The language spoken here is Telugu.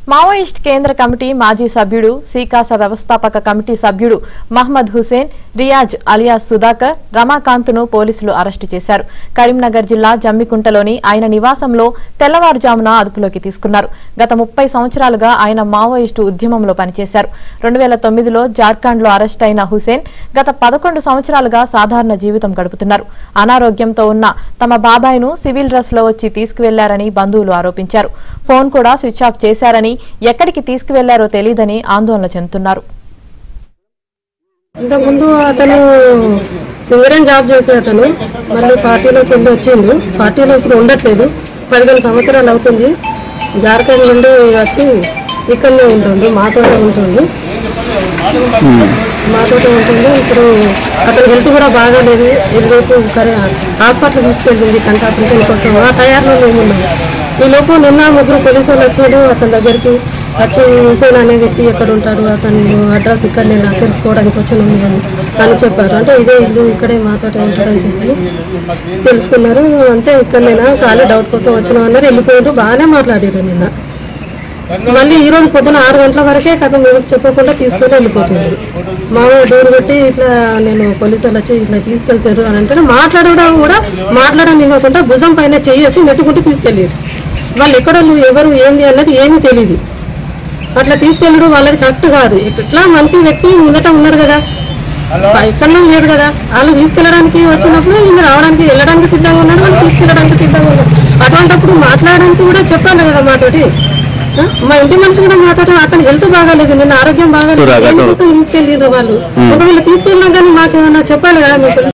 మావోయిస్ట్ కేంద్ర కమిటీ మాజీ సభ్యుడు సీకాస వ్యవస్థాపక కమిటీ సభ్యుడు మహ్మద్ హుసేన్ రియాజ్ అలియాస్ సుధాకర్ రమాకాంత్ను పోలీసులు అరెస్టు చేశారు కరీంనగర్ జిల్లా జమ్మికుంటలోని ఆయన నివాసంలో తెల్లవారుజామున అదుపులోకి తీసుకున్నారు గత ముప్పై సంవత్సరాలుగా ఆయన మావోయిస్టు ఉద్యమంలో పనిచేశారు రెండు వేల తొమ్మిదిలో జార్ఖండ్లో అరెస్ట్ అయిన హుసేన్ గత పదకొండు సంవత్సరాలుగా సాధారణ జీవితం గడుపుతున్నారు అనారోగ్యంతో ఉన్న తమ బాబాయ్ను సివిల్ డ్రెస్ లో వచ్చి తీసుకువెళ్లారని బంధువులు ఆరోపించారు ఫోన్ కూడా స్విచ్ ఆఫ్ చేశారని ఎక్కడికి తీసుకువెళ్లారో తెలియదని ఆందోళన చెందుతున్నారు ఇంతకుముందు అతను సింగరేం జాబ్ చేసే అతను మళ్ళీ పార్టీలోకి వెళ్ళి వచ్చిండు పార్టీలో ఇప్పుడు ఉండట్లేదు పదిహేను సంవత్సరాలు అవుతుంది జార్ఖండ్ నుండి వచ్చి ఇక్కడనే ఉంటుంది మాతోటే ఉంటుంది మాతోటే ఉంటుంది ఇప్పుడు అతని హెల్త్ కూడా బాగాలేదు ఈలోపు కరే హాస్పిటల్ తీసుకెళ్ళింది కంట ఆపరేషన్ కోసం ఆ తయారులో మేము ఉన్నాం ఈ లోపు నిన్న ముగ్గురు పోలీసు వాళ్ళు వచ్చాడు అతని దగ్గరికి వచ్చి హుసేన్ అనే వ్యక్తి ఎక్కడ ఉంటాడు అతను అడ్రస్ ఇక్కడ నేను తెలుసుకోవడానికి వచ్చాను అని అని చెప్పారు అంటే ఇదే ఇల్లు ఇక్కడే మాతోటే ఉంటాడని చెప్పి తెలుసుకున్నారు అంతే ఇక్కడ నేను ఖాళీ డౌట్ కోసం వచ్చినాం అన్నారు వెళ్ళిపోయారు బాగానే మాట్లాడారు నిన్న మళ్ళీ ఈ రోజు పొద్దున ఆరు గంటల వరకే కథ మేము చెప్పకుండా తీసుకొని వెళ్ళిపోతుంది మామూలు డోర్ కొట్టి ఇట్లా నేను పోలీసు వాళ్ళు వచ్చి ఇట్లా తీసుకెళ్తారు అని అంటే మాట్లాడడం కూడా మాట్లాడడం ఇవ్వకుండా భుజం పైన చేసి నెట్టుకుంటూ తీసుకెళ్ళారు వాళ్ళు ఎక్కడోళ్ళు ఎవరు ఏంది అన్నది ఏమీ తెలియదు అట్లా తీసుకెళ్ళడం వాళ్ళది కరెక్ట్ కాదు ఇట్లా మంచి వ్యక్తి ముందట ఉన్నారు కదా ఎక్కడో లేరు కదా వాళ్ళు తీసుకెళ్ళడానికి వచ్చినప్పుడు ఈయన రావడానికి వెళ్ళడానికి సిద్ధంగా ఉన్నారు వాళ్ళు తీసుకెళ్ళడానికి సిద్ధంగా ఉన్నారు అటువంటిప్పుడు మాట్లాడడానికి కూడా చెప్పాలి కదా మాతోటి ఆ? మా ఇంటి మనిషి కూడా మాతోటి అతని హెల్త్ బాగాలేదు నిన్న ఆరోగ్యం బాగాలేదు దేనికోసం తీసుకెళ్ళిండ్రు వాళ్ళు ఒకవేళ తీసుకెళ్ళినా కానీ మాకు ఏమన్నా చెప్పాలి కదా మీకు